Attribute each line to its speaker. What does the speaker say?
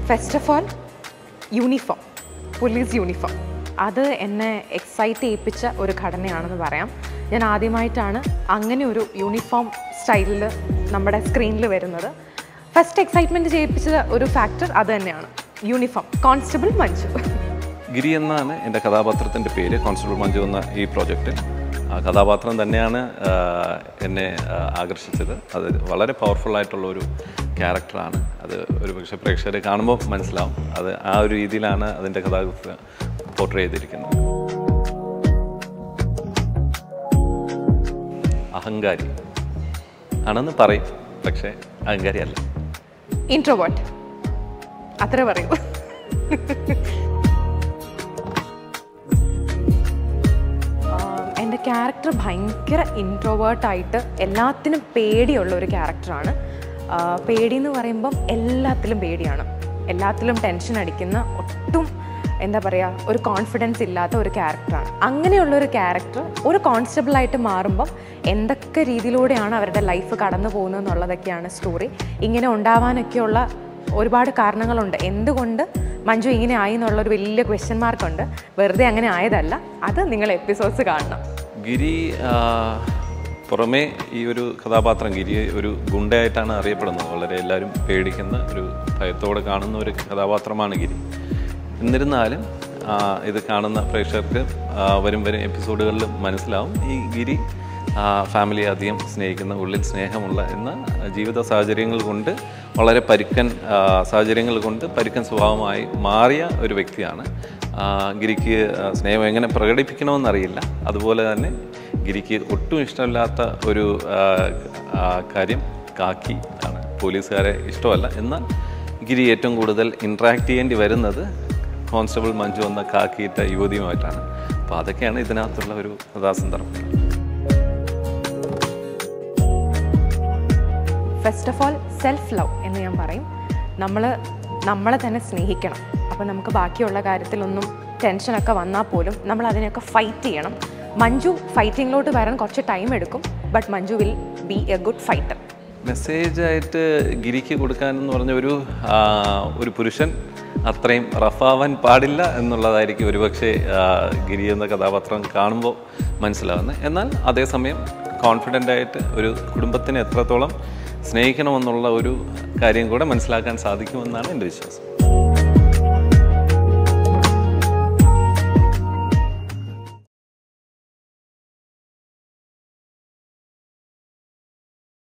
Speaker 1: first of all uniform police uniform അത് എന്നെ excite ചെയ്യിപ്പിച്ച ഒരു ഘടനയാണെന്ന് പറയാം ഞാൻ ആദ്യമായിട്ടാണ് അങ്ങനെ ഒരു യൂണിഫോം സ്റ്റൈലിൽ നമ്മുടെ സ്ക്രീനിൽ വരുന്നത് ഫസ്റ്റ് എക്സൈറ്റ്മെൻറ്റ് ചെയ്യിപ്പിച്ച ഒരു ഫാക്ടർ അത് തന്നെയാണ് യൂണിഫോം കോൺസ്റ്റബിൾ മഞ്ജു
Speaker 2: ഗിരി എന്നാണ് എൻ്റെ കഥാപാത്രത്തിൻ്റെ പേര് കോൺസ്റ്റബിൾ മഞ്ജു എന്ന ഈ പ്രോജക്റ്റ് ആ കഥാപാത്രം തന്നെയാണ് ആ, എന്നെ ആ, ആകർഷിച്ചത് അത് വളരെ പവർഫുൾ ആയിട്ടുള്ള ഒരു ക്യാരക്ടറാണ് അത് ഒരു പക്ഷേ പ്രേക്ഷകർ കാണുമ്പോൾ മനസ്സിലാവും അത് ആ ഒരു രീതിയിലാണ് അതിൻ്റെ കഥാകൃത്ത് പോർട്രേ ചെയ്തിരിക്കുന്നത് അഹങ്കാരി ആണെന്ന് പറയും പക്ഷേ അഹങ്കാരി അല്ല
Speaker 1: ഇൻട്രോവേർട്ട് അത്ര പറയൂ ആം, എൻ്റെ ക്യാരക്ടർ ഭയങ്കര ഇൻട്രോവേർട്ടായിട്ട് എല്ലാത്തിനും പേടിയുള്ള ഒരു ക്യാരക്ടറാണ് ആ, പേടി എന്ന് പറയുമ്പം എല്ലാത്തിലും പേടിയാണ് എല്ലാത്തിലും ടെൻഷൻ അടിക്കുന്ന ഒട്ടും എന്താ പറയുക ഒരു കോൺഫിഡൻസ് ഇല്ലാത്ത ഒരു ക്യാരക്ടറാണ് അങ്ങനെയുള്ള ഒരു ക്യാരക്ടർ ഒരു കോൺസ്റ്റബിളായിട്ട് മാറുമ്പം എന്തൊക്കെ രീതിയിലൂടെയാണ് അവരുടെ ലൈഫ് കടന്നു പോകുന്നത് എന്നുള്ളതൊക്കെയാണ് സ്റ്റോറി ഇങ്ങനെ ഉണ്ടാവാനൊക്കെയുള്ള ഒരുപാട് കാരണങ്ങളുണ്ട് എന്തുകൊണ്ട് മഞ്ജു ഇങ്ങനെ ആയി എന്നുള്ളൊരു വലിയ ക്വസ്റ്റ്യൻ മാർക്കുണ്ട് വെറുതെ അങ്ങനെ ആയതല്ല അത് നിങ്ങൾ എപ്പിസോഡ്സ് കാണണം
Speaker 2: ഗിരി ആ, പുറമേ ഈ ഒരു കഥാപാത്രം ഗിരി ഒരു ഗുണ്ടയായിട്ടാണ് അറിയപ്പെടുന്നത് വളരെ എല്ലാവരും പേടിക്കുന്ന ഒരു ഭയത്തോടെ കാണുന്ന ഒരു കഥാപാത്രമാണ് ഗിരി എന്നിരുന്നാലും ആ, ഇത് കാണുന്ന പ്രേക്ഷകർക്ക് ആ, വരും വരും എപ്പിസോഡുകളിൽ മനസ്സിലാവും ഈ ഗിരി ആ, ഫാമിലിയെ അധികം സ്നേഹിക്കുന്ന ഉള്ളിൽ സ്നേഹമുള്ള എന്ന ജീവിത സാഹചര്യങ്ങൾ കൊണ്ട് വളരെ പരുക്കൻ ആ, സാഹചര്യങ്ങൾ കൊണ്ട് പരുക്കൻ സ്വഭാവമായി മാറിയ ഒരു വ്യക്തിയാണ് ആ, ഗിരിക്ക് ആ, സ്നേഹം എങ്ങനെ പ്രകടിപ്പിക്കണമെന്നറിയില്ല അതുപോലെ തന്നെ ഗിരിക്ക് ഒട്ടും ഇഷ്ടമില്ലാത്ത ഒരു ആ, ആ, കാര്യം കാക്കി ആണ് പോലീസുകാരെ ഇഷ്ടമല്ല എന്നാൽ ഗിരി ഏറ്റവും കൂടുതൽ ഇൻട്രാക്ട് ചെയ്യേണ്ടി വരുന്നത് കോൺസ്റ്റബിൾ മഞ്ജു എന്ന കാക്കിയിട്ട യുവതിയുമായിട്ടാണ് അപ്പോൾ അതൊക്കെയാണ് ഇതിനകത്തുള്ള ഒരു കഥാസന്ദർഭം
Speaker 1: first of all self love എന്ന് ഞാൻ പറയും നമ്മൾ നമ്മളെ തന്നെ സ്നേഹിക്കണം അപ്പോൾ നമുക്ക് ബാക്കിയുള്ള കാര്യത്തിലൊന്നും ടെൻഷനൊക്കെ വന്നാൽ പോലും നമ്മൾ അതിനെയൊക്കെ ഫൈറ്റ് ചെയ്യണം മഞ്ജു ഫൈറ്റിങ്ങിലോട്ട് വരാൻ കുറച്ച് ടൈം എടുക്കും but Manju will be a good fighter
Speaker 2: മെസ്സേജായിട്ട് ഗിരിക്ക് കൊടുക്കാനെന്ന് പറഞ്ഞ ഒരു ആ, ഒരു പുരുഷൻ അത്രയും റഫാവാൻ പാടില്ല എന്നുള്ളതായിരിക്കും ഒരുപക്ഷെ ആ, ഗിരി എന്ന കഥാപാത്രം കാണുമ്പോൾ മനസ്സിലാവുന്നത് എന്നാൽ അതേസമയം കോൺഫിഡൻ്റ് ആയിട്ട് ഒരു കുടുംബത്തിനെ എത്രത്തോളം സ്നേഹിക്കണമെന്നുള്ള ഒരു കാര്യം കൂടെ മനസ്സിലാക്കാൻ സാധിക്കുമെന്നാണ് എൻ്റെ വിശ്വാസം